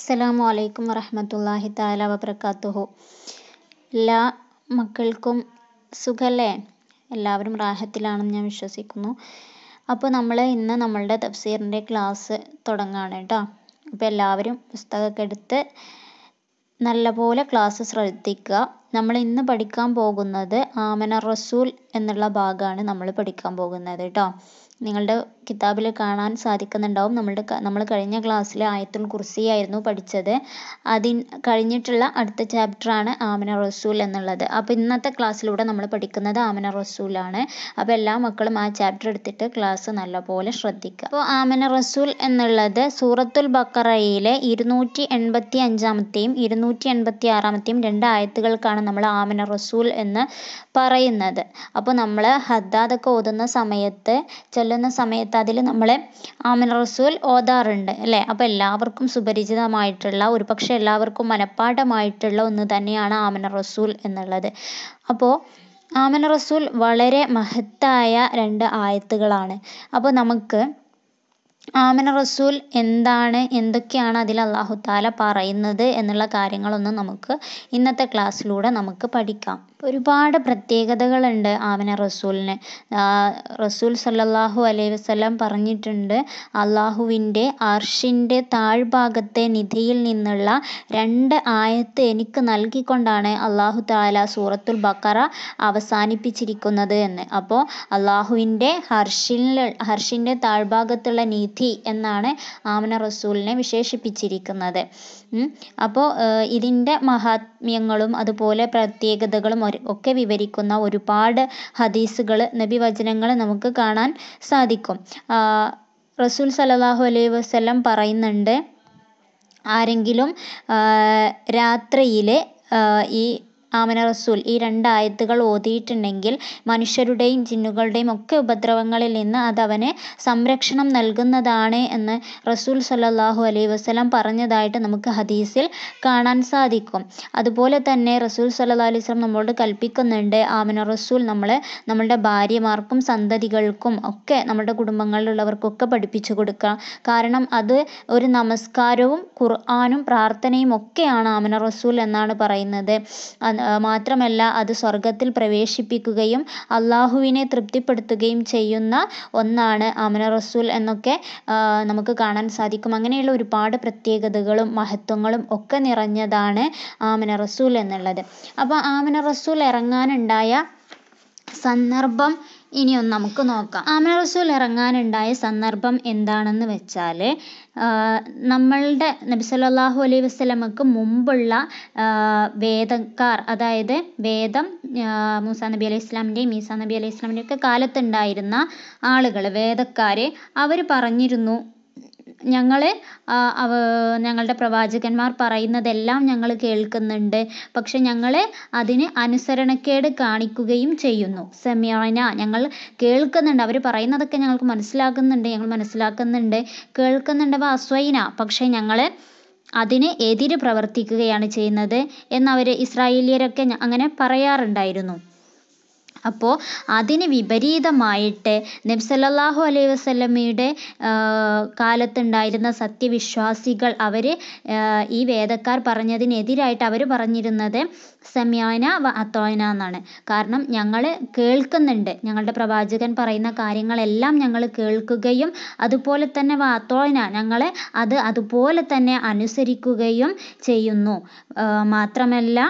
അസ്സലാമു അലൈക്കും വറഹ്മത്തുള്ളാഹി തആല വബറകാതുഹു എല്ലാ മക്കൾക്കും സുഖല്ലേ എല്ലാവരും റാഹത്തിലാണെന്ന് ഞാൻ വിശ്വസിക്കുന്നു അപ്പോൾ നമ്മൾ ഇന്ന് നമ്മളുടെ തഫ്സീറിൻ്റെ ക്ലാസ് തുടങ്ങുകയാണ് കേട്ടോ അപ്പോൾ എല്ലാവരും പുസ്തകമൊക്കെ എടുത്ത് നല്ലപോലെ ക്ലാസ് ശ്രദ്ധിക്കുക നമ്മൾ ഇന്ന് പഠിക്കാൻ പോകുന്നത് ആമന റസൂൽ എന്നുള്ള ഭാഗമാണ് നമ്മൾ പഠിക്കാൻ പോകുന്നത് കേട്ടോ നിങ്ങളുടെ കിതാബിൽ കാണാൻ സാധിക്കുന്നുണ്ടാവും നമ്മളുടെ നമ്മൾ കഴിഞ്ഞ ക്ലാസ്സിൽ ആയത്തുൽ കുർസി ആയിരുന്നു പഠിച്ചത് അതിൻ കഴിഞ്ഞിട്ടുള്ള അടുത്ത ചാപ്റ്ററാണ് ആമന റസൂൽ എന്നുള്ളത് അപ്പോൾ ഇന്നത്തെ ക്ലാസ്സിലൂടെ നമ്മൾ പഠിക്കുന്നത് ആമന റസൂലാണ് അപ്പോൾ എല്ലാ മക്കളും ആ ചാപ്റ്റർ എടുത്തിട്ട് ക്ലാസ് നല്ലപോലെ ശ്രദ്ധിക്കുക അപ്പോൾ ആമന റസൂൽ എന്നുള്ളത് സൂറത്തുൽ ബക്കറയിലെ ഇരുന്നൂറ്റി എൺപത്തി അഞ്ചാമത്തെയും ഇരുന്നൂറ്റി എൺപത്തി ആറാമത്തെയും രണ്ട് ആയത്തുകൾക്കാണ് നമ്മൾ ആമന റസൂൽ എന്ന് പറയുന്നത് അപ്പോൾ നമ്മൾ ഹദ്ദാദൊക്കെ ഓതുന്ന സമയത്ത് ചൊല്ലുന്ന സമയത്ത് അതിൽ നമ്മൾ ആമന റസൂൽ ഓതാറുണ്ട് അല്ലേ അപ്പോൾ എല്ലാവർക്കും സുപരിചിതമായിട്ടുള്ള ഒരു പക്ഷേ എല്ലാവർക്കും മനഃപ്പാഠമായിട്ടുള്ള ഒന്ന് തന്നെയാണ് ആമന റസൂൽ എന്നുള്ളത് അപ്പോൾ ആമന റസൂൽ വളരെ മഹത്തായ രണ്ട് ആയത്തുകളാണ് അപ്പോൾ നമുക്ക് ആമന റസൂൽ എന്താണ് എന്തൊക്കെയാണ് അതിൽ അള്ളാഹു താല പറയുന്നത് എന്നുള്ള കാര്യങ്ങളൊന്നും നമുക്ക് ഇന്നത്തെ ക്ലാസ്സിലൂടെ നമുക്ക് പഠിക്കാം ഒരുപാട് പ്രത്യേകതകളുണ്ട് ആമന റസൂലിന് റസൂൽ സല്ലല്ലാഹു അലൈഹി വസല്ലം പറഞ്ഞിട്ടുണ്ട് അള്ളാഹുവിൻ്റെ അർഷിൻ്റെ താഴ്ഭാഗത്തെ നിധിയിൽ നിന്നുള്ള രണ്ട് ആയത്ത് എനിക്ക് നൽകിക്കൊണ്ടാണ് അള്ളാഹു താല സൂറത്തുൽ ബക്കറ അവസാനിപ്പിച്ചിരിക്കുന്നത് എന്ന് അപ്പോൾ അള്ളാഹുവിൻ്റെ ഹർഷിൽ ഹർഷിൻ്റെ താഴ്ഭാഗത്തുള്ള നിധി എന്നാണ് ആമന റസൂലിനെ വിശേഷിപ്പിച്ചിരിക്കുന്നത് അപ്പോൾ ഇതിൻ്റെ മഹാത്മ്യങ്ങളും അതുപോലെ പ്രത്യേകതകളും ഒക്കെ വിവരിക്കുന്ന ഒരുപാട് ഹദീസുകൾ നബി വചനങ്ങൾ നമുക്ക് കാണാൻ സാധിക്കും റസൂൽ സല്ലല്ലാഹു അലൈഹി വസല്ലം പറയുന്നുണ്ട് ആരെങ്കിലും രാത്രിയിൽ ഈ ആമന റസൂൽ ഈ രണ്ട് ആയത്തുകൾ ഓതിയിട്ടുണ്ടെങ്കിൽ മനുഷ്യരുടെയും ജിന്നുകളുടെയും ഒക്കെ ഉപദ്രവങ്ങളിൽ നിന്ന് അത് അവന് സംരക്ഷണം നൽകുന്നതാണ് എന്ന് റസൂൽ സല്ലല്ലാഹു അലൈഹി വസല്ലം പറഞ്ഞതായിട്ട് നമുക്ക് ഹദീസിൽ കാണാൻ സാധിക്കും അതുപോലെ തന്നെ റസൂൽ സല്ലല്ലാഹു അലൈഹി വസല്ലം നമ്മളോട് കൽപ്പിക്കുന്നുണ്ട് ആമന റസൂൽ നമ്മൾ നമ്മളുടെ ഭാര്യമാർക്കും സന്തതികൾക്കും ഒക്കെ നമ്മുടെ കുടുംബങ്ങളിലുള്ളവർക്കൊക്കെ പഠിപ്പിച്ചു കൊടുക്കുക കാരണം അത് ഒരു നമസ്കാരവും ഖുർആാനും പ്രാർത്ഥനയും ഒക്കെയാണ് ആമന റസൂൽ എന്നാണ് പറയുന്നത് മാത്രമല്ല അത് സ്വർഗത്തിൽ പ്രവേശിപ്പിക്കുകയും അള്ളാഹുവിനെ തൃപ്തിപ്പെടുത്തുകയും ചെയ്യുന്ന ഒന്നാണ് ആമന റസൂൽ എന്നൊക്കെ നമുക്ക് കാണാൻ സാധിക്കും അങ്ങനെയുള്ള ഒരുപാട് പ്രത്യേകതകളും മഹത്വങ്ങളും ഒക്കെ നിറഞ്ഞതാണ് ആമന റസൂൽ എന്നുള്ളത് അപ്പോൾ ആമന റസൂൽ ഇറങ്ങാനുണ്ടായ സന്ദർഭം ഇനിയൊന്ന് നമുക്ക് നോക്കാം ആമന റസൂൽ ഇറങ്ങാനുണ്ടായ സന്ദർഭം എന്താണെന്ന് വെച്ചാൽ നമ്മളുടെ നബി സല്ലല്ലാഹു അലൈഹി വസല്ലമക്ക് മുമ്പുള്ള വേദക്കാർ അതായത് വേദം മൂസാ നബി അലൈഹി ഇസ്ലാമിൻ്റെയും ഈസാ നബി അലൈഹി ഇസ്ലാമിൻ്റെ ഒക്കെ കാലത്തുണ്ടായിരുന്ന ആളുകൾ വേദക്കാർ അവർ പറഞ്ഞിരുന്നു ഞങ്ങൾ ഞങ്ങളുടെ പ്രവാചകന്മാർ പറയുന്നതെല്ലാം ഞങ്ങൾ കേൾക്കുന്നുണ്ട് പക്ഷെ ഞങ്ങൾ അതിന് അനുസരണക്കേട് കാണിക്കുകയും ചെയ്യുന്നു സെമിയന ഞങ്ങൾ കേൾക്കുന്നുണ്ട് അവർ പറയുന്നതൊക്കെ ഞങ്ങൾക്ക് മനസ്സിലാക്കുന്നുണ്ട് ഞങ്ങൾ മനസ്സിലാക്കുന്നുണ്ട് കേൾക്കുന്നുണ്ട് അസ്വൈന പക്ഷേ ഞങ്ങൾ അതിന് എതിര് പ്രവർത്തിക്കുകയാണ് ചെയ്യുന്നത് എന്നവർ ഇസ്രായേലിയരൊക്കെ അങ്ങനെ പറയാറുണ്ടായിരുന്നു അപ്പോൾ അതിന് വിപരീതമായിട്ട് നബി സല്ലല്ലാഹു അലൈഹി വസല്ലമയുടെ കാലത്തുണ്ടായിരുന്ന സത്യവിശ്വാസികൾ അവർ ഈ വേദക്കാർ പറഞ്ഞതിനെതിരായിട്ട് അവർ പറഞ്ഞിരുന്നത് സമയാന വ അത്തോയന എന്നാണ് കാരണം ഞങ്ങൾ കേൾക്കുന്നുണ്ട് ഞങ്ങളുടെ പ്രവാചകൻ പറയുന്ന കാര്യങ്ങളെല്ലാം ഞങ്ങൾ കേൾക്കുകയും അതുപോലെ തന്നെ വ അത്തോയന ഞങ്ങൾ അത് അതുപോലെ തന്നെ അനുസരിക്കുകയും ചെയ്യുന്നു മാത്രമല്ല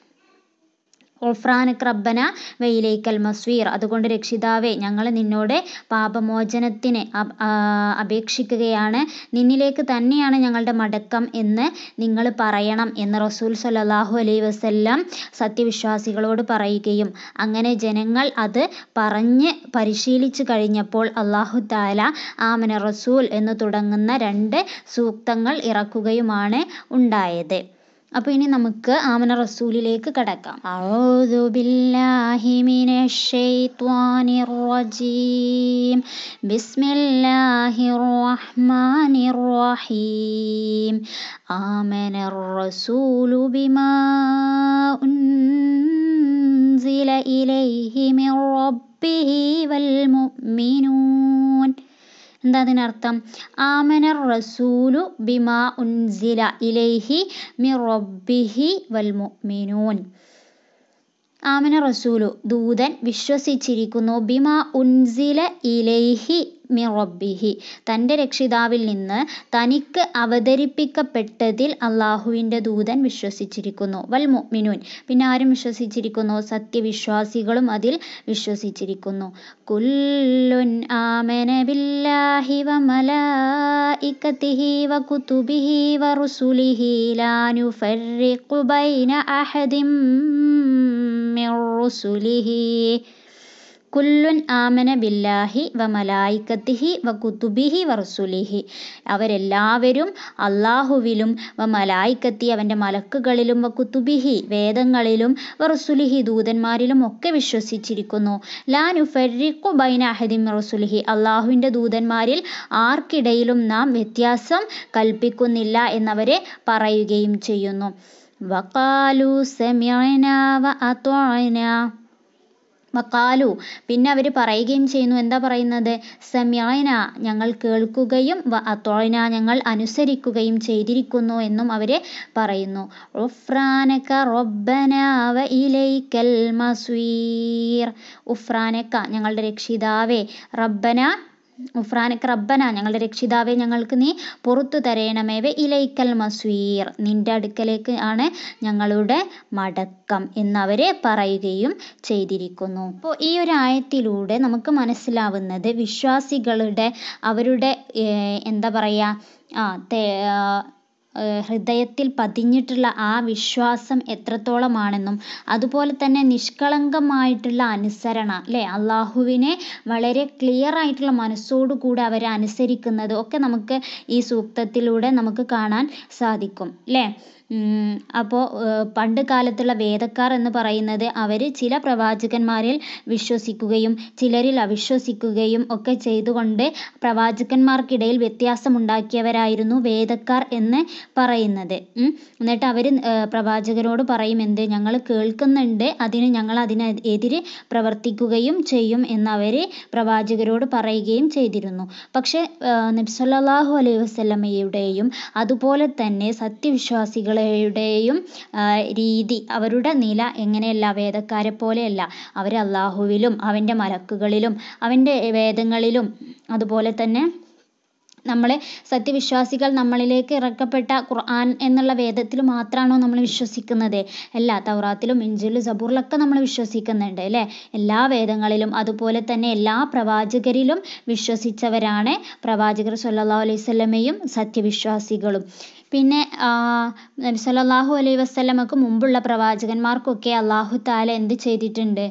ഒഫ്രാനക് റബ്ബന വെയിലേക്കൽ മസ്വീർ അതുകൊണ്ട് രക്ഷിതാവേ ഞങ്ങൾ നിന്നോട് പാപമോചനത്തിന് അപേക്ഷിക്കുകയാണ് നിന്നിലേക്ക് തന്നെയാണ് ഞങ്ങളുടെ മടക്കം എന്ന് നിങ്ങൾ പറയണം എന്ന് റസൂൽ സല്ലല്ലാഹു അലൈഹി വസല്ലം സത്യവിശ്വാസികളോട് പറയുകയും അങ്ങനെ ജനങ്ങൾ അത് പറഞ്ഞ് പരിശീലിച്ചു കഴിഞ്ഞപ്പോൾ അള്ളാഹു താല ആമന റസൂൽ എന്ന് തുടങ്ങുന്ന രണ്ട് സൂക്തങ്ങൾ ഇറക്കുകയുമാണ് ഉണ്ടായത് അപ്പോൾ ഇനി നമുക്ക് ആമന റസൂലിലേക്ക് കടക്കാം അഊദു ബില്ലാഹി മിനശ് ശൈത്വാനിർ റജീം ബിസ്മില്ലാഹിർ റഹ്മാനിർ റഹീം ആമനർ റസൂലു ബിമാ ഉൻസില ഇലൈഹി മിർ റബ്ബിഹി വൽ മുഅ്മിനൂൻ എന്താ അതിനർത്ഥം ആമന റസൂലു ബിമാ ഉൻസില ഇലൈഹി മി റബ്ബിഹി വൽ മുഅ്മിനൂൻ ആമന റസൂലു ദൂതൻ വിശ്വസിച്ചിരിക്കുന്നു ബിമാ ഉൻസില ഇലൈഹി മി റബ്ബിഹി തൻ്റെ രക്ഷിതാവിൽ നിന്ന് തനിക്ക് അവതരിപ്പിക്കപ്പെട്ടതിൽ അള്ളാഹുവിൻ്റെ ദൂതൻ വിശ്വസിച്ചിരിക്കുന്നു വൽ മുഅ്മിനൂൻ പിന്നെ ആരും വിശ്വസിച്ചിരിക്കുന്നു സത്യവിശ്വാസികളും അതിൽ വിശ്വസിച്ചിരിക്കുന്നു കുല്ലുൻ ആമന ബില്ലാഹി വ മലായികതിഹി വ കുതുബിഹി വ റുസുലിഹി ലാ നുഫർരിഖു ബൈന അഹദിം മിർ റുസുലിഹി കുല്ലുൻ ആമന ബില്ലാഹി വ മലായിക്കത്തിഹി വ കുതുബിഹി വ റസുലിഹി അവരെല്ലാവരും അള്ളാഹുവിലും വ മലായിക്കത്തി അവൻ്റെ മലക്കുകളിലും വ കുതുബിഹി വേദങ്ങളിലും വ റസുലിഹി ദൂതന്മാരിലും ഒക്കെ വിശ്വസിച്ചിരിക്കുന്നു ലാ നുഫർരിഖു ബൈന അഹദിം റസുലിഹി അള്ളാഹുവിൻ്റെ ദൂതന്മാരിൽ ആർക്കിടയിലും നാം വ്യത്യാസം കൽപ്പിക്കുന്നില്ല എന്നവരെ പറയുകയും ചെയ്യുന്നു വഖാലു സമീഅന വ അത്വഅന വക്കാലു പിന്നെ അവർ പറയുകയും ചെയ്യുന്നു എന്താ പറയുന്നത് സമീഅന ഞങ്ങൾ കേൾക്കുകയും വ അത്വഅന ഞങ്ങൾ അനുസരിക്കുകയും ചെയ്തിരിക്കുന്നു എന്നും അവർ പറയുന്നു ഉഫ്രാനക റബ്ബന വ ഇലൈക്കൽ മസ്വീർ ഉഫ്രാനക ഞങ്ങളുടെ രക്ഷിതാവേ റബ്ബന ഉഫ്രാനക്ക് റബ്ബന ഞങ്ങളുടെ രക്ഷിതാവെ ഞങ്ങൾക്ക് നീ പുറത്തു തരേണമേ വെ ഇലൈക്കൽ മസ്വീർ നിന്റെ അടുക്കലേക്ക് ആണ് ഞങ്ങളുടെ മടക്കം എന്നവരെ പറയുകയും ചെയ്തിരിക്കുന്നു അപ്പോൾ ഈ ഒരു ആയത്തിലൂടെ നമുക്ക് മനസ്സിലാവുന്നത് വിശ്വാസികളുടെ അവരുടെ എന്താ പറയുക ആ തേ ഹൃദയത്തിൽ പതിഞ്ഞിട്ടുള്ള ആ വിശ്വാസം എത്രത്തോളമാണെന്നും അതുപോലെ തന്നെ നിഷ്കളങ്കമായിട്ടുള്ള അനുസരണ അല്ലേ അള്ളാഹുവിനെ വളരെ ക്ലിയർ ആയിട്ടുള്ള മനസ്സോടുകൂടി അവരെ അനുസരിക്കുന്നത് ഒക്കെ നമുക്ക് ഈ സൂക്തത്തിലൂടെ നമുക്ക് കാണാൻ സാധിക്കും അല്ലേ അപ്പോൾ പണ്ട് കാലത്തുള്ള വേദക്കാർ എന്ന് പറയുന്നത് അവർ ചില പ്രവാചകന്മാരിൽ വിശ്വസിക്കുകയും ചിലരിൽ അവിശ്വസിക്കുകയും ഒക്കെ ചെയ്തുകൊണ്ട് പ്രവാചകന്മാർക്കിടയിൽ വ്യത്യാസമുണ്ടാക്കിയവരായിരുന്നു വേദക്കാർ എന്ന് പറയുന്നത് എന്നിട്ട് അവർ പ്രവാചകരോട് പറയും എന്ത് ഞങ്ങൾ കേൾക്കുന്നുണ്ട് അതിന് ഞങ്ങൾ അതിനെതിരെ പ്രവർത്തിക്കുകയും ചെയ്യും എന്നവർ പ്രവാചകരോട് പറയുകയും ചെയ്തിരുന്നു പക്ഷേ നബി സല്ലല്ലാഹു അലൈഹി വസല്ലമയുടെയും അതുപോലെ തന്നെ സത്യവിശ്വാസികളെ യുടെയും രീതി അവരുടെ നില എങ്ങനെയല്ല വേദക്കാരെ പോലെയല്ല അവർ അള്ളാഹുവിലും അവൻ്റെ മലക്കുകളിലും അവൻ്റെ വേദങ്ങളിലും അതുപോലെ തന്നെ നമ്മളെ സത്യവിശ്വാസികൾ നമ്മളിലേക്ക് ഇറക്കപ്പെട്ട ഖുർആൻ എന്നുള്ള വേദത്തിൽ മാത്രമാണോ നമ്മൾ വിശ്വസിക്കുന്നത് അല്ല തൗറാത്തിലും ഇഞ്ചിലും സബൂറിലൊക്കെ നമ്മൾ വിശ്വസിക്കുന്നുണ്ട് അല്ലേ എല്ലാ വേദങ്ങളിലും അതുപോലെ തന്നെ എല്ലാ പ്രവാചകരിലും വിശ്വസിച്ചവരാണ് പ്രവാചകർ സല്ലല്ലാഹു അലൈഹി വസല്ലമയും സത്യവിശ്വാസികളും പിന്നെ നബി സല്ലല്ലാഹു അലൈഹി വസല്ലമക്ക് മുമ്പുള്ള പ്രവാചകന്മാർക്കൊക്കെ അള്ളാഹു താല എന്ത് ചെയ്തിട്ടുണ്ട്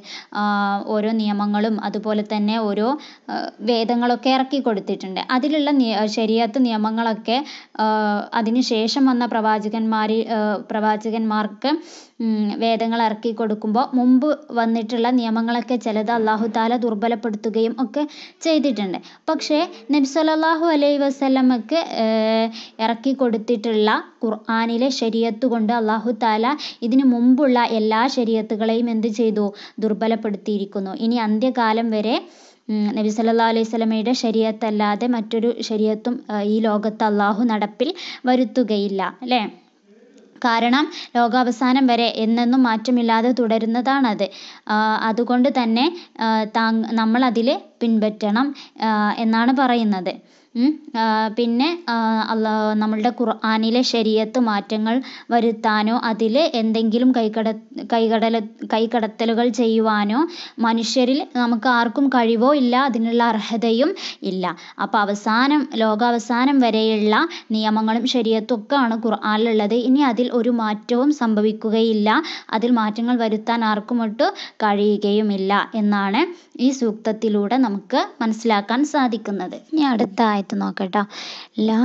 ഓരോ നിയമങ്ങളും അതുപോലെ തന്നെ ഓരോ വേദങ്ങളൊക്കെ ഇറക്കി കൊടുത്തിട്ടുണ്ട് അതിലുള്ള ശരീഅത്ത് നിയമങ്ങളൊക്കെ അതിന് ശേഷം വന്ന പ്രവാചകന്മാർ പ്രവാചകന്മാർക്ക് വേദങ്ങൾ ഇറക്കി കൊടുക്കുമ്പോൾ മുമ്പ് വന്നിട്ടുള്ള നിയമങ്ങളൊക്കെ ചിലത് അള്ളാഹു താല ദുർബലപ്പെടുത്തുകയും ഒക്കെ ചെയ്തിട്ടുണ്ട് പക്ഷേ നബി സല്ലല്ലാഹു അലൈഹി വസല്ലമക്ക് ഇറക്കി കൊടുത്തിട്ടുള്ള ഖുർആനിലെ ശരീഅത്ത് കൊണ്ട് അള്ളാഹു താല ഇതിനു മുമ്പുള്ള എല്ലാ ശരീഅത്തുകളെയും എന്ത് ചെയ്തു ദുർബലപ്പെടുത്തിയിരിക്കുന്നു ഇനി അന്ത്യകാലം വരെ നബി സല്ലല്ലാഹു അലൈഹി വസല്ലമയുടെ ശരീഅത്ത് അല്ലാതെ മറ്റൊരു ശരീഅത്തും ഈ ലോകത്ത് അള്ളാഹു നടപ്പിൽ വരുത്തുകയില്ല അല്ലേ കാരണം ലോകാവസാനം വരെ എന്നെന്നും മാറ്റമില്ലാതെ തുടരുന്നതാണത് അതുകൊണ്ട് തന്നെ നമ്മളതിൽ പിൻപറ്റണം എന്നാണ് പറയുന്നത് പിന്നെ അള്ളാ നമ്മളുടെ ഖുർആനിലെ ശരീഅത്ത് മാറ്റങ്ങൾ വരുത്താനോ അതിൽ എന്തെങ്കിലും കൈകട കൈകടല കൈകടത്തലുകൾ ചെയ്യുവാനോ മനുഷ്യരിൽ നമുക്ക് ആർക്കും കഴിവോ ഇല്ല അതിനുള്ള അർഹതയും ഇല്ല അപ്പോൾ അവസാനം ലോകാവസാനം വരെയുള്ള നിയമങ്ങളും ശരീഅത്തും ഒക്കെയാണ് ഖുർആനിലുള്ളത് ഇനി അതിൽ ഒരു മാറ്റവും സംഭവിക്കുകയില്ല അതിൽ മാറ്റങ്ങൾ വരുത്താൻ ആർക്കും ഒട്ട് കഴിയുകയുമില്ല എന്നാണ് ഈ സൂക്തത്തിലൂടെ നമുക്ക് മനസ്സിലാക്കാൻ സാധിക്കുന്നത് ഇനി അടുത്ത ആയത്ത് നോക്കട്ടോ ലാ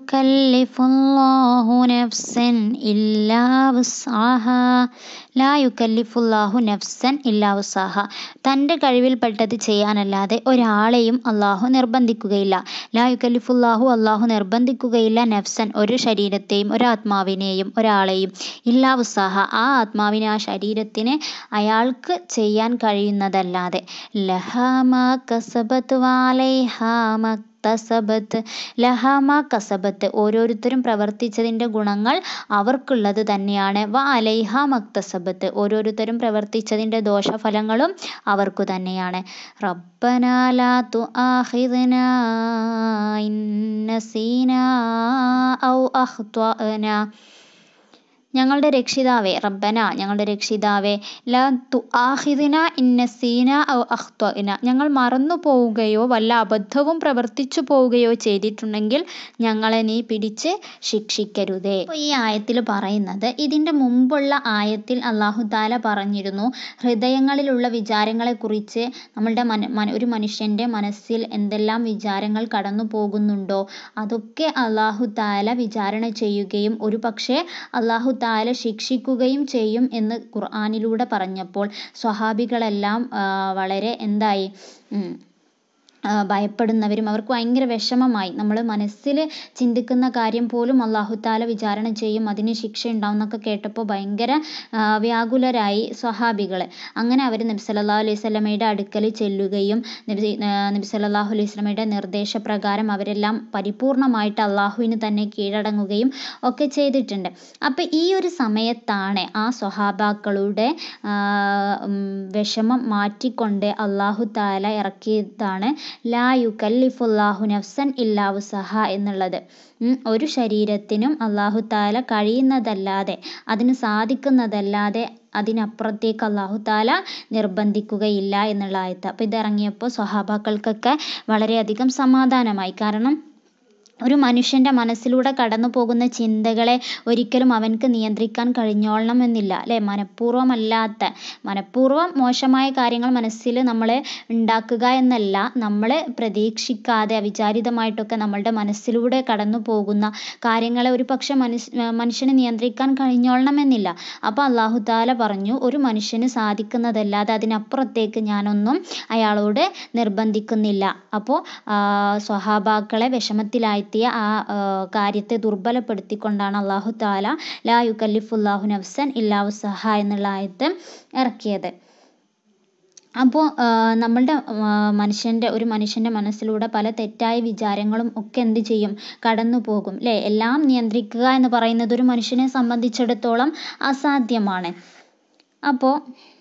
യുകല്ലിഫുല്ലാഹു നഫ്സൻ ഇല്ലാ വുസ്അഹാ ലാ യുകല്ലിഫുല്ലാഹു നഫ്സൻ ഇല്ലാ വുസ്അഹാ തൻ്റെ കഴിവിൽപ്പെട്ടത് ചെയ്യാനല്ലാതെ ഒരാളെയും അള്ളാഹു നിർബന്ധിക്കുകയില്ല ലാ യുകല്ലിഫുല്ലാഹു അള്ളാഹു നിർബന്ധിക്കുകയില്ല നഫ്സൻ ഒരു ശരീരത്തെയും ഒരാത്മാവിനെയും ഒരാളെയും ഇല്ലാ വുസ്അഹ ആ ആത്മാവിന് ആ ശരീരത്തിന് അയാൾക്ക് ചെയ്യാൻ കഴിയുന്നതല്ലാതെ ലഹാ മാ കസബത്ത് വാലൈഹാ മക്തസബത്ത് ലഹാമ കസബത്ത് ഓരോരുത്തരും പ്രവർത്തിച്ചതിൻ്റെ ഗുണങ്ങൾ അവർക്കുള്ളത് തന്നെയാണ് വ അലൈഹ മക്തസബത്ത് ഓരോരുത്തരും പ്രവർത്തിച്ചതിൻ്റെ ദോഷഫലങ്ങളും അവർക്കു തന്നെയാണ് റബ്ബന ലാ തുആഖിദ്ന ഇൻ നസീനാ ഔ അഖ്തഅന ഞങ്ങളുടെ രക്ഷിതാവേ റബ്ബന ഞങ്ങളുടെ രക്ഷിതാവേ ലാ തുആഖിദ്ന ഇൻ നസീന ഔ അഖ്തഅന ഞങ്ങൾ മറന്നു പോവുകയോ വല്ല അബദ്ധവും പ്രവർത്തിച്ചു പോവുകയോ ചെയ്തിട്ടുണ്ടെങ്കിൽ ഞങ്ങളെ നീ പിടിച്ച് ശിക്ഷിക്കരുതേ അപ്പോൾ ഈ ആയത്തിൽ പറയുന്നത് ഇതിൻ്റെ മുമ്പുള്ള ആയത്തിൽ അള്ളാഹു താല പറഞ്ഞിരുന്നു ഹൃദയങ്ങളിലുള്ള വിചാരങ്ങളെക്കുറിച്ച് നമ്മളുടെ മന മന ഒരു മനുഷ്യൻ്റെ മനസ്സിൽ എന്തെല്ലാം വിചാരങ്ങൾ കടന്നു പോകുന്നുണ്ടോ അതൊക്കെ അള്ളാഹു താല വിചാരണ ചെയ്യുകയും ഒരു പക്ഷേ അള്ളാഹു താല ശിക്ഷിക്കുകയും ചെയ്യും എന്ന് ഖുർആനിലൂടെ പറഞ്ഞപ്പോൾ സ്വഹാബികളെല്ലാം ആ, വളരെ എന്തായി ഉം, ആ, ഭയപ്പെടുന്നവരും അവർക്ക് ഭയങ്കര വിഷമമായി നമ്മൾ മനസ്സിൽ ചിന്തിക്കുന്ന കാര്യം പോലും അള്ളാഹു താല വിചാരണ ചെയ്യും അതിന് ശിക്ഷ ഉണ്ടാവും എന്നൊക്കെ കേട്ടപ്പോൾ ഭയങ്കര ആ, വ്യാകുലരായി സ്വഹാബികൾ അങ്ങനെ അവർ നബി സല്ലല്ലാഹു അലൈഹി സ്വലമയുടെ അടുക്കൽ ചെല്ലുകയും നബി ആ, നബി സല്ലല്ലാഹു അലൈഹി സ്വലമയുടെ നിർദ്ദേശപ്രകാരം അവരെല്ലാം പരിപൂർണമായിട്ട് അള്ളാഹുവിന് തന്നെ കീഴടങ്ങുകയും ഒക്കെ ചെയ്തിട്ടുണ്ട് അപ്പം ഈ ഒരു സമയത്താണ് ആ സ്വഹാബാക്കളുടെ ആ, ഉം, വിഷമം മാറ്റിക്കൊണ്ട് അള്ളാഹു താല ഇറക്കിയതാണ് ലാ യുക്കല്ലിഫുല്ലാഹു നഫ്സൻ ഇല്ലാ വുസഹ എന്നുള്ളത് ഉം, ഒരു ശരീരത്തിനും അള്ളാഹു താല കഴിയുന്നതല്ലാതെ അതിന് സാധിക്കുന്നതല്ലാതെ അതിനപ്പുറത്തേക്ക് അള്ളാഹു താല നിർബന്ധിക്കുകയില്ല എന്നുള്ള ആയത്ത് അപ്പോൾ ഇതിറങ്ങിയപ്പോൾ സ്വഹാബാക്കൾക്കൊക്കെ വളരെയധികം സമാധാനമായി കാരണം ഒരു മനുഷ്യൻ്റെ മനസ്സിലൂടെ കടന്നു പോകുന്ന ചിന്തകളെ ഒരിക്കലും അവൻക്ക് നിയന്ത്രിക്കാൻ കഴിഞ്ഞോളണമെന്നില്ല അല്ലേ മനഃപൂർവ്വമല്ലാത്ത മനഃപൂർവ്വം മോശമായ കാര്യങ്ങൾ മനസ്സിൽ നമ്മൾ ഉണ്ടാക്കുക എന്നല്ല നമ്മൾ പ്രതീക്ഷിക്കാതെ അവിചാരിതമായിട്ടൊക്കെ നമ്മളുടെ മനസ്സിലൂടെ കടന്നു പോകുന്ന കാര്യങ്ങളെ ഒരു പക്ഷെ മനുഷ്യ മനുഷ്യന് നിയന്ത്രിക്കാൻ കഴിഞ്ഞോളണമെന്നില്ല അപ്പോൾ അള്ളാഹു താല പറഞ്ഞു ഒരു മനുഷ്യന് സാധിക്കുന്നതല്ലാതെ അതിനപ്പുറത്തേക്ക് ഞാനൊന്നും അയാളോട് നിർബന്ധിക്കുന്നില്ല അപ്പോൾ സ്വഹാബാക്കളെ വിഷമത്തിലാഴ്ത്തിയ ആ ആ, കാര്യത്തെ ദുർബലപ്പെടുത്തിക്കൊണ്ടാണ് അള്ളാഹു താല ലാ യുക്കല്ലിഫുല്ലാഹു നഫ്സൻ ഇല്ലാ വുസഹ എന്നുള്ള ആയത്ത് ഇറക്കിയത് അപ്പോൾ നമ്മളുടെ മനുഷ്യൻ്റെ ഒരു മനുഷ്യൻ്റെ മനസ്സിലൂടെ പല തെറ്റായ വിചാരങ്ങളും ഒക്കെ എന്ത് ചെയ്യും കടന്നു പോകും അല്ലേ എല്ലാം നിയന്ത്രിക്കുക എന്ന് പറയുന്നത് ഒരു മനുഷ്യനെ സംബന്ധിച്ചിടത്തോളം അസാധ്യമാണ് അപ്പോൾ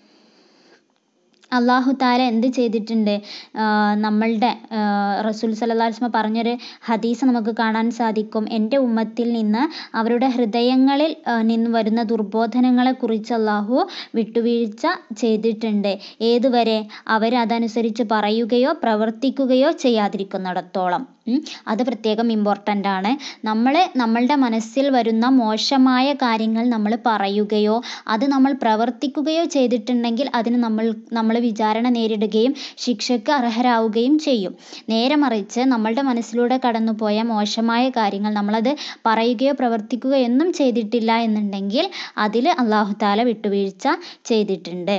അള്ളാഹു താല എന്ത് ചെയ്തിട്ടുണ്ട് ആഹ് നമ്മളുടെ ആഹ് റസൂൽ സല്ലല്ലാഹു അലൈഹി വസല്ലം പറഞ്ഞൊരു ഹദീസ് നമുക്ക് കാണാൻ സാധിക്കും എൻ്റെ ഉമ്മത്തിൽ നിന്ന് അവരുടെ ഹൃദയങ്ങളിൽ ആഹ് നിന്ന് വരുന്ന ദുർബോധനങ്ങളെക്കുറിച്ച് അള്ളാഹു വിട്ടുവീഴ്ച ചെയ്തിട്ടുണ്ട് ഏതുവരെ അവരതനുസരിച്ച് പറയുകയോ പ്രവർത്തിക്കുകയോ ചെയ്യാതിരിക്കുന്നിടത്തോളം ഉം. അത് പ്രത്യേകം ഇമ്പോർട്ടൻ്റ് ആണ് നമ്മൾ നമ്മളുടെ മനസ്സിൽ വരുന്ന മോശമായ കാര്യങ്ങൾ നമ്മൾ പറയുകയോ അത് നമ്മൾ പ്രവർത്തിക്കുകയോ ചെയ്തിട്ടുണ്ടെങ്കിൽ അതിന് നമ്മൾ നമ്മൾ വിചാരണ നേരിടുകയും ശിക്ഷയ്ക്ക് അർഹരാവുകയും ചെയ്യും നേരെ മറിച്ച് നമ്മളുടെ മനസ്സിലൂടെ കടന്നുപോയ മോശമായ കാര്യങ്ങൾ നമ്മളത് പറയുകയോ പ്രവർത്തിക്കുകയോ ഒന്നും ചെയ്തിട്ടില്ല എന്നുണ്ടെങ്കിൽ അതിൽ അള്ളാഹു താല വിട്ടുവീഴ്ച ചെയ്തിട്ടുണ്ട്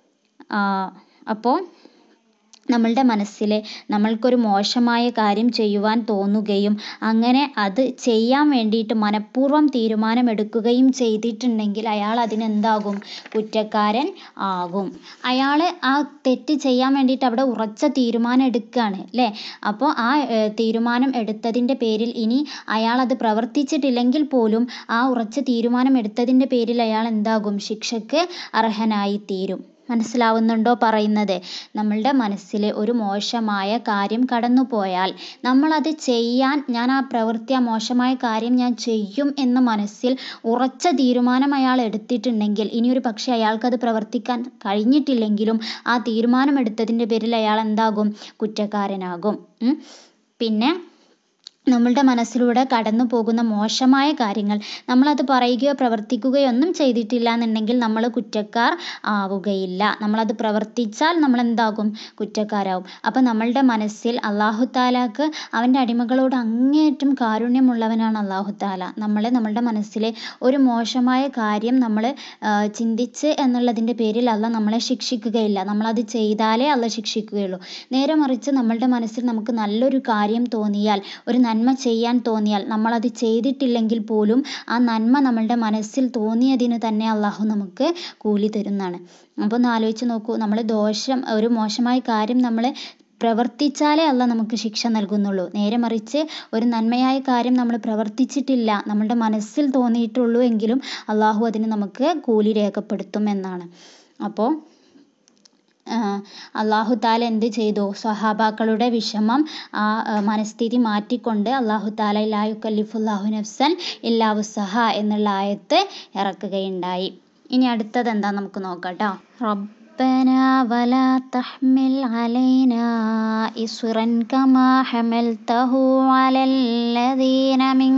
അപ്പോൾ നമ്മളുടെ മനസ്സിൽ നമ്മൾക്കൊരു മോശമായ കാര്യം ചെയ്യുവാൻ തോന്നുകയും അങ്ങനെ അത് ചെയ്യാൻ വേണ്ടിയിട്ട് മനഃപൂർവ്വം തീരുമാനമെടുക്കുകയും ചെയ്തിട്ടുണ്ടെങ്കിൽ അയാൾ അതിനെന്താകും കുറ്റക്കാരൻ ആകും അയാൾ ആ തെറ്റ് ചെയ്യാൻ വേണ്ടിയിട്ട് അവിടെ ഉറച്ച തീരുമാനം എടുക്കുകയാണ് അല്ലേ അപ്പോൾ ആ ഏർ, തീരുമാനം എടുത്തതിൻ്റെ പേരിൽ ഇനി അയാൾ അത് പ്രവർത്തിച്ചിട്ടില്ലെങ്കിൽ പോലും ആ ഉറച്ച തീരുമാനം എടുത്തതിൻ്റെ പേരിൽ അയാൾ എന്താകും ശിക്ഷയ്ക്ക് അർഹനായി തീരും മനസ്സിലാവുന്നുണ്ടോ പറയുന്നത് നമ്മളുടെ മനസ്സിൽ ഒരു മോശമായ കാര്യം കടന്നു പോയാൽ നമ്മളത് ചെയ്യാൻ ഞാൻ ആ പ്രവൃത്തി ആ മോശമായ കാര്യം ഞാൻ ചെയ്യും എന്ന് മനസ്സിൽ ഉറച്ച തീരുമാനം അയാൾ എടുത്തിട്ടുണ്ടെങ്കിൽ ഇനി ഒരു പക്ഷേ അയാൾക്കത് പ്രവർത്തിക്കാൻ കഴിഞ്ഞിട്ടില്ലെങ്കിലും ആ തീരുമാനം എടുത്തതിൻ്റെ പേരിൽ അയാൾ എന്താകും കുറ്റക്കാരനാകും ഉം. പിന്നെ നമ്മളുടെ മനസ്സിലൂടെ കടന്നു പോകുന്ന മോശമായ കാര്യങ്ങൾ നമ്മളത് പറയുകയോ പ്രവർത്തിക്കുകയോ ഒന്നും ചെയ്തിട്ടില്ല എന്നുണ്ടെങ്കിൽ നമ്മൾ കുറ്റക്കാർ ആവുകയില്ല നമ്മളത് പ്രവർത്തിച്ചാൽ നമ്മൾ എന്താകും കുറ്റക്കാരാവും അപ്പം നമ്മളുടെ മനസ്സിൽ അള്ളാഹു താലാക്ക് അവൻ്റെ അടിമകളോട് അങ്ങേയറ്റം കാരുണ്യമുള്ളവനാണ് അള്ളാഹു താല നമ്മളെ നമ്മളുടെ മനസ്സിലെ ഒരു മോശമായ കാര്യം നമ്മൾ ചിന്തിച്ച് എന്നുള്ളതിൻ്റെ പേരിൽ അല്ല നമ്മളെ ശിക്ഷിക്കുകയില്ല നമ്മളത് ചെയ്താലേ അല്ല ശിക്ഷിക്കുകയുള്ളൂ നേരെ മറിച്ച് നമ്മളുടെ മനസ്സിൽ നമുക്ക് നല്ലൊരു കാര്യം തോന്നിയാൽ ഒരു നന്മ ചെയ്യാൻ തോന്നിയാൽ നമ്മളത് ചെയ്തിട്ടില്ലെങ്കിൽ പോലും ആ നന്മ നമ്മളുടെ മനസ്സിൽ തോന്നിയതിന് തന്നെ അള്ളാഹു നമുക്ക് കൂലി തരുന്നതാണ് അപ്പോൾ ഒന്ന് ആലോചിച്ച് നോക്കൂ നമ്മൾ ദോഷം ഒരു മോശമായ കാര്യം നമ്മൾ പ്രവർത്തിച്ചാലേ അല്ല നമുക്ക് ശിക്ഷ നൽകുന്നുള്ളൂ നേരെ മറിച്ച് ഒരു നന്മയായ കാര്യം നമ്മൾ പ്രവർത്തിച്ചിട്ടില്ല നമ്മുടെ മനസ്സിൽ തോന്നിയിട്ടുള്ളൂ എങ്കിലും അള്ളാഹു അതിന് നമുക്ക് കൂലി രേഖപ്പെടുത്തും എന്നാണ് അപ്പോൾ അള്ളാഹു താല എന്ത് ചെയ്തു സ്വഹാബാക്കളുടെ വിഷമം ആ മനസ്ഥിതി മാറ്റിക്കൊണ്ട് അള്ളാഹു താല ലാ യുക്കല്ലിഫുല്ലാഹു നഫ്സൻ ഇല്ലാ വുസ്സഹ എന്നുള്ള ആയത്ത് ഇറക്കുകയുണ്ടായി ഇനി അടുത്തത് എന്താ നമുക്ക് നോക്കാം ട്ടോ ربنا ولا تحمل علينا إصرا كما حملته على الذين من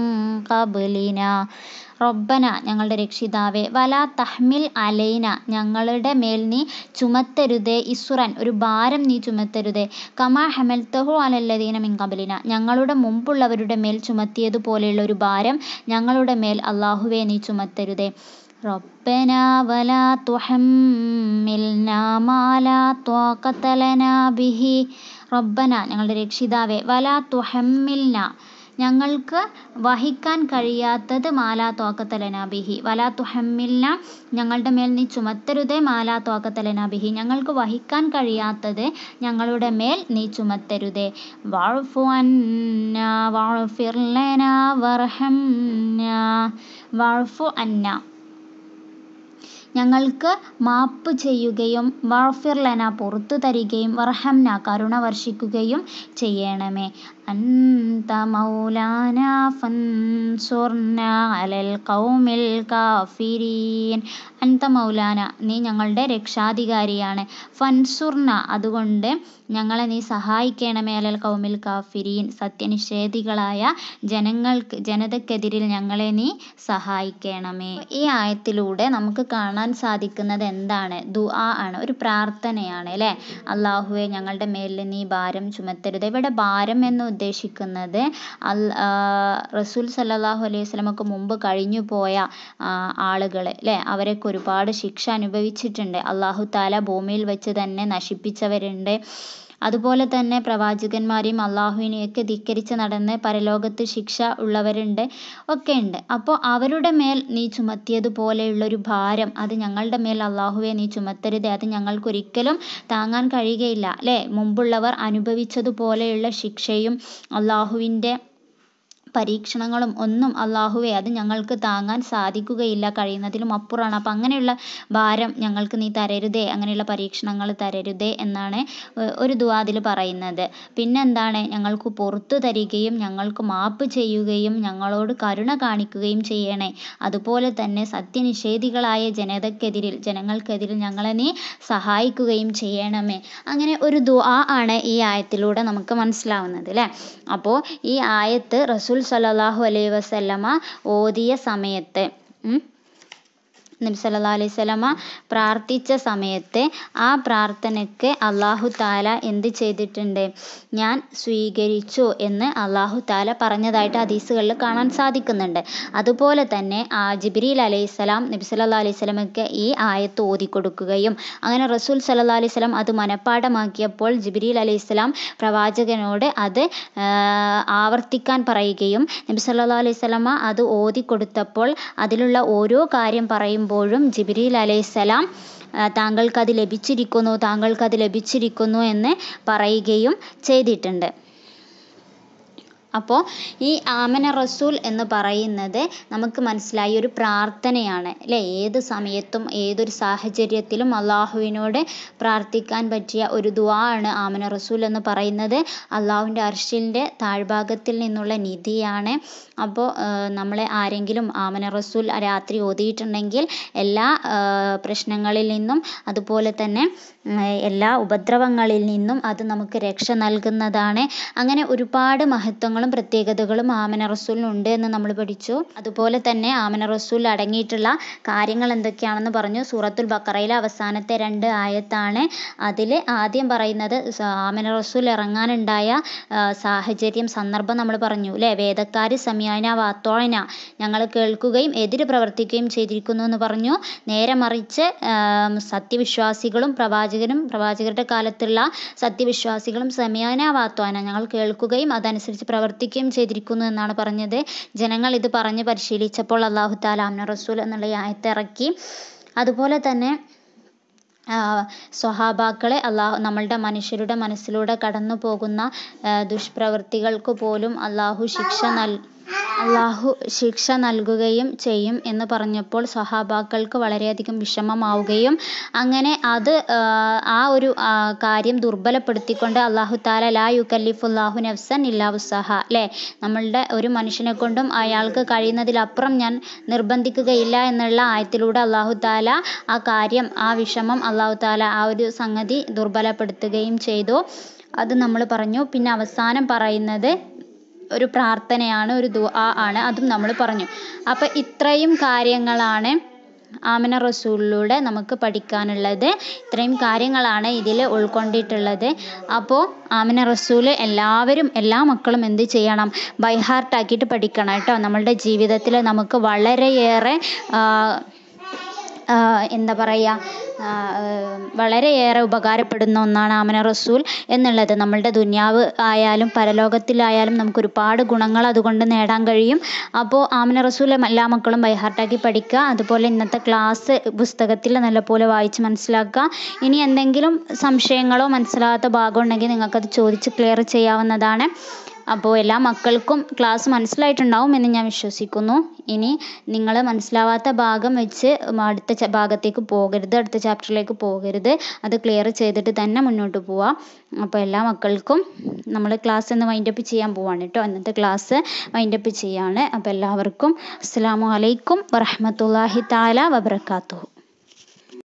قبلنا റബ്ബന ഞങ്ങളുടെ രക്ഷിതാവേ വലാ തഹ്മിൽ അലൈന ഞങ്ങളുടെ മേൽ നീ ചുമത്തരുതേ ഇസുറൻ ഒരു ഭാരം നീ ചുമത്തരുതേ കമാ ഹമൽത്തഹു അലല്ലദീന മിൻ കബലിന ഞങ്ങളുടെ മുമ്പുള്ളവരുടെ മേൽ ചുമത്തിയതുപോലെയുള്ള ഒരു ഭാരം ഞങ്ങളുടെ മേൽ അള്ളാഹുവേ നീ ചുമത്തരുതേ റബ്ബന വലാ തുഹമ്മിൽനാ മാ ലാ ത്വാഖത ലനാ ബിഹി റബ്ബന ഞങ്ങളുടെ രക്ഷിതാവേ വലാ തുഹമ്മിൽന ഞങ്ങൾക്ക് വഹിക്കാൻ കഴിയാത്തത് മാലാ തോക്കത്തലന ബിഹി വലാ തുഹമ്മിൽന ഞങ്ങളുടെ മേൽ നീ ചുമത്തരുതേ മാലാ തോക്കത്തലന ബിഹി ഞങ്ങൾക്ക് വഹിക്കാൻ കഴിയാത്തത് ഞങ്ങളുടെ മേൽ നീ ചുമത്തരുതേ വഅഫു അന്ന വഅഫിർ ലനാ വർഹംന വഅഫു അന്ന ഞങ്ങൾക്ക് മാപ്പ് ചെയ്യുകയും വഅഫിർ ലന പുറത്തു തരികയും വർഹംന കരുണ വർഷിക്കുകയും ചെയ്യണമേ അന്ത മൗലാന ഫൻസുർന അലൽ ഖൗമിൽ കാഫിരീൻ അന്ത മൗലാന നീ ഞങ്ങളുടെ രക്ഷാധികാരിയാണ് ഫൻസുർന അതുകൊണ്ട് ഞങ്ങളെ നീ സഹായിക്കണമേ അലൽ ഖൗമിൽ കാഫിരീൻ സത്യനിഷേധികളായ ജനങ്ങൾക്ക് ജനതക്കെതിരിൽ ഞങ്ങളെ നീ സഹായിക്കണമേ ഈ ആയത്തിലൂടെ നമുക്ക് കാണാൻ സാധിക്കുന്നത് എന്താണ് ദുആ ആണ് ഒരു പ്രാർത്ഥനയാണ് അല്ലേ അള്ളാഹുവെ ഞങ്ങളുടെ മേലിൽ നീ ഭാരം ചുമത്തരുത് ഇവിടെ ഭാരം എന്ന് ഉദ്ദേശിക്കുന്നത് അൽ റസൂൽ സല്ലല്ലാഹു അലൈഹി വസല്ലമക്ക് മുമ്പ് കഴിഞ്ഞു പോയ ആളുകൾ അല്ലേ അവരൊക്കെ ഒരുപാട് ശിക്ഷ അനുഭവിച്ചിട്ടുണ്ട് അള്ളാഹു താല ഭൂമിയിൽ വെച്ച് തന്നെ നശിപ്പിച്ചവരുണ്ട് അതുപോലെ തന്നെ പ്രവാചകന്മാരെയും അള്ളാഹുവിനെയൊക്കെ ധിക്കരിച്ച് നടന്ന് പരലോകത്ത് ശിക്ഷ ഉള്ളവരുണ്ട് ഒക്കെ ഉണ്ട് അപ്പോൾ അവരുടെ മേൽ നീ ചുമത്തിയതുപോലെയുള്ളൊരു ഭാരം അത് ഞങ്ങളുടെ മേൽ അള്ളാഹുവെ നീ ചുമത്തരുത് അത് ഞങ്ങൾക്കൊരിക്കലും താങ്ങാൻ കഴിയുകയില്ല അല്ലേ മുമ്പുള്ളവർ അനുഭവിച്ചതുപോലെയുള്ള ശിക്ഷയും അള്ളാഹുവിൻ്റെ പരീക്ഷണങ്ങളും ഒന്നും അള്ളാഹുവെ അത് ഞങ്ങൾക്ക് താങ്ങാൻ സാധിക്കുകയില്ല കഴിയുന്നതിലും അപ്പുറമാണ് അപ്പം അങ്ങനെയുള്ള ഭാരം ഞങ്ങൾക്ക് നീ തരരുതേ അങ്ങനെയുള്ള പരീക്ഷണങ്ങൾ തരരുതേ എന്നാണ് ഒരു ദുആ അതിൽ പറയുന്നത് പിന്നെന്താണ് ഞങ്ങൾക്ക് പുറത്തു തരികയും ഞങ്ങൾക്ക് മാപ്പ് ചെയ്യുകയും ഞങ്ങളോട് കരുണ കാണിക്കുകയും ചെയ്യണേ അതുപോലെ തന്നെ സത്യനിഷേധികളായ ജനതക്കെതിരിൽ ജനങ്ങൾക്കെതിരിൽ ഞങ്ങളെ നീ സഹായിക്കുകയും ചെയ്യണമേ അങ്ങനെ ഒരു ദുആ ആണ് ഈ ആയത്തിലൂടെ നമുക്ക് മനസ്സിലാവുന്നത് അല്ലേ അപ്പോൾ ഈ ആയത്ത് റസൂൽ സല്ലല്ലാഹു അലൈഹി വസല്ലമ ഓതിയ സമയത്ത് നബി സല്ലല്ലാഹു അലൈഹി വസല്ലമ പ്രാർത്ഥിച്ച സമയത്ത് ആ പ്രാർത്ഥനയ്ക്ക് അള്ളാഹു താല എന്ത് ചെയ്തിട്ടുണ്ട് ഞാൻ സ്വീകരിച്ചു എന്ന് അള്ളാഹു താല പറഞ്ഞതായിട്ട് ഹദീസുകളിൽ കാണാൻ സാധിക്കുന്നുണ്ട് അതുപോലെ തന്നെ ആ ജിബ്രീൽ അലൈഹിസ്സലാം നബി സല്ലല്ലാഹു അലൈഹി വസല്ലമയ്ക്ക് ഈ ആയത്ത് ഓതി കൊടുക്കുകയും അങ്ങനെ റസൂൽ സല്ലല്ലാഹു അലൈഹി വസല്ലം അത് മനഃപ്പാഠമാക്കിയപ്പോൾ ജിബ്രീൽ അലൈഹിസ്സലാം പ്രവാചകനോട് അത് ആവർത്തിക്കാൻ പറയുകയും നബി സല്ലല്ലാഹു അലൈഹി വസല്ലമ അത് ഓതി കൊടുത്തപ്പോൾ അതിലുള്ള ഓരോ കാര്യം പറയുമ്പോഴും ജിബ്രീൽ അലൈഹിസ്സലാം താങ്കൾക്കത് ലഭിച്ചിരിക്കുന്നു താങ്കൾക്കത് ലഭിച്ചിരിക്കുന്നു എന്ന് പറയുകയും ചെയ്തിട്ടുണ്ട് അപ്പോൾ ഈ ആമന റസൂൽ എന്ന് പറയുന്നത് നമുക്ക് മനസ്സിലായി ഒരു പ്രാർത്ഥനയാണ് അല്ലേ ഏത് സമയത്തും ഏതൊരു സാഹചര്യത്തിലും അള്ളാഹുവിനോട് പ്രാർത്ഥിക്കാൻ പറ്റിയ ഒരു ദുആ ആണ് ആമന റസൂൽ എന്ന് പറയുന്നത് അള്ളാഹുവിൻ്റെ അർഷിൻ്റെ താഴ്ഭാഗത്തിൽ നിന്നുള്ള നിധിയാണ് അപ്പോൾ നമ്മളെ ആരെങ്കിലും ആമന റസൂൽ രാത്രി ഓതിയിട്ടുണ്ടെങ്കിൽ എല്ലാ പ്രശ്നങ്ങളിൽ നിന്നും അതുപോലെ തന്നെ എല്ലാ ഉപദ്രവങ്ങളിൽ നിന്നും അത് നമുക്ക് രക്ഷ നൽകുന്നതാണ് അങ്ങനെ ഒരുപാട് മഹത്വങ്ങളും പ്രത്യേകതകളും ആമന റസൂലിനുണ്ട് എന്ന് നമ്മൾ പഠിച്ചു അതുപോലെ തന്നെ ആമന റസൂൽ അടങ്ങിയിട്ടുള്ള കാര്യങ്ങൾ എന്തൊക്കെയാണെന്ന് പറഞ്ഞു സൂറത്തുൽ ബക്കറയിലെ അവസാനത്തെ രണ്ട് ആയത്താണ് അതിൽ ആദ്യം പറയുന്നത് ആമന റസൂൽ ഇറങ്ങാനുണ്ടായ സാഹചര്യം സന്ദർഭം നമ്മൾ പറഞ്ഞു അല്ലേ വേദക്കാർ സമയാന വാത്തോഴന ഞങ്ങൾ കേൾക്കുകയും എതിര് പ്രവർത്തിക്കുകയും ചെയ്തിരിക്കുന്നു എന്ന് പറഞ്ഞു നേരെ മറിച്ച് സത്യവിശ്വാസികളും പ്രവാചകനും പ്രവാചകരുടെ കാലത്തുള്ള സത്യവിശ്വാസികളും സമയാന വാത്വാന ഞങ്ങൾ കേൾക്കുകയും അതനുസരിച്ച് പ്രവർത്തിക്കുകയും ചെയ്തിരിക്കുന്നു എന്നാണ് പറഞ്ഞത് ജനങ്ങൾ ഇത് പറഞ്ഞ് പരിശീലിച്ചപ്പോൾ അള്ളാഹു താല ആമന റസൂൽ എന്നുള്ള ഈ ആയത്ത് ഇറക്കി അതുപോലെ തന്നെ സ്വഹാബാക്കളെ അള്ളാഹു നമ്മളുടെ മനുഷ്യരുടെ മനസ്സിലൂടെ കടന്നു പോകുന്ന ദുഷ്പ്രവൃത്തികൾക്ക് പോലും അള്ളാഹു ശിക്ഷ നൽ അള്ളാഹു ശിക്ഷ നൽകുകയും ചെയ്യും എന്ന് പറഞ്ഞപ്പോൾ സ്വഹാബാക്കൾക്ക് വളരെയധികം വിഷമമാവുകയും അങ്ങനെ അത് ആ ഒരു കാര്യം ദുർബലപ്പെടുത്തിക്കൊണ്ട് അള്ളാഹു താല ലാ യുക്കല്ലിഫുല്ലാഹു നഫ്സൻ ഇല്ലാ വുസ്സഹ അല്ലേ നമ്മളുടെ ഒരു മനുഷ്യനെ കൊണ്ടും അയാൾക്ക് കഴിയുന്നതിലപ്പുറം ഞാൻ നിർബന്ധിക്കുകയില്ല എന്നുള്ള ആയത്തിലൂടെ അള്ളാഹു താല ആ കാര്യം ആ വിഷമം അള്ളാഹു താല ആ ഒരു സംഗതി ദുർബലപ്പെടുത്തുകയും ചെയ്തു അത് നമ്മൾ പറഞ്ഞു പിന്നെ അവസാനം പറയുന്നത് ഒരു പ്രാർത്ഥനയാണ് ഒരു ദുആ ആണ് അതും നമ്മൾ പറഞ്ഞു അപ്പോൾ ഇത്രയും കാര്യങ്ങളാണ് ആമിന റസൂലിലൂടെ നമുക്ക് പഠിക്കാനുള്ളത് ഇത്രയും കാര്യങ്ങളാണ് ഇതിൽ ഉൾക്കൊണ്ടിട്ടുള്ളത് അപ്പോൾ ആമിന റസൂൽ എല്ലാവരും എല്ലാ മക്കളും എന്ത് ചെയ്യണം ബൈ ഹാർട്ടാക്കിയിട്ട് പഠിക്കണം കേട്ടോ നമ്മളുടെ ജീവിതത്തിൽ നമുക്ക് വളരെയേറെ എന്താ പറയുക വളരെയേറെ ഉപകാരപ്പെടുന്ന ഒന്നാണ് ആമന റസൂൽ എന്നുള്ളത് നമ്മളുടെ ദുനിയാവ് ആയാലും പരലോകത്തിലായാലും നമുക്ക് ഒരുപാട് ഗുണങ്ങൾ അതുകൊണ്ട് നേടാൻ കഴിയും അപ്പോൾ ആമന റസൂൽ എല്ലാ മക്കളും ബൈഹാർട്ടാക്കി പഠിക്കുക അതുപോലെ ഇന്നത്തെ ക്ലാസ് പുസ്തകത്തിൽ നല്ലപോലെ വായിച്ച് മനസ്സിലാക്കുക ഇനി എന്തെങ്കിലും സംശയങ്ങളോ മനസ്സിലാകാത്ത ഭാഗം ഉണ്ടെങ്കിൽ നിങ്ങൾക്കത് ചോദിച്ച് ക്ലിയർ ചെയ്യാവുന്നതാണ് അപ്പോൾ എല്ലാ മക്കൾക്കും ക്ലാസ് മനസ്സിലായിട്ടുണ്ടാവും എന്ന് ഞാൻ വിശ്വസിക്കുന്നു ഇനി നിങ്ങൾ മനസ്സിലാവാത്ത ഭാഗം വെച്ച് അടുത്ത ഭാഗത്തേക്ക് പോകരുത് അടുത്ത ചാപ്റ്ററിലേക്ക് പോകരുത് അത് ക്ലിയർ ചെയ്തിട്ട് തന്നെ മുന്നോട്ട് പോവുക അപ്പോൾ എല്ലാ മക്കൾക്കും നമ്മൾ ക്ലാസ് ഇന്ന് വൈൻഡപ്പ് ചെയ്യാൻ പോവാണ് കേട്ടോ ഇന്നത്തെ ക്ലാസ് വൈൻഡപ്പ് ചെയ്യാണ് അപ്പോൾ എല്ലാവർക്കും അസ്സാം വലൈക്കും വറഹമത്തല്ലാഹി താല വബർക്കാത്തു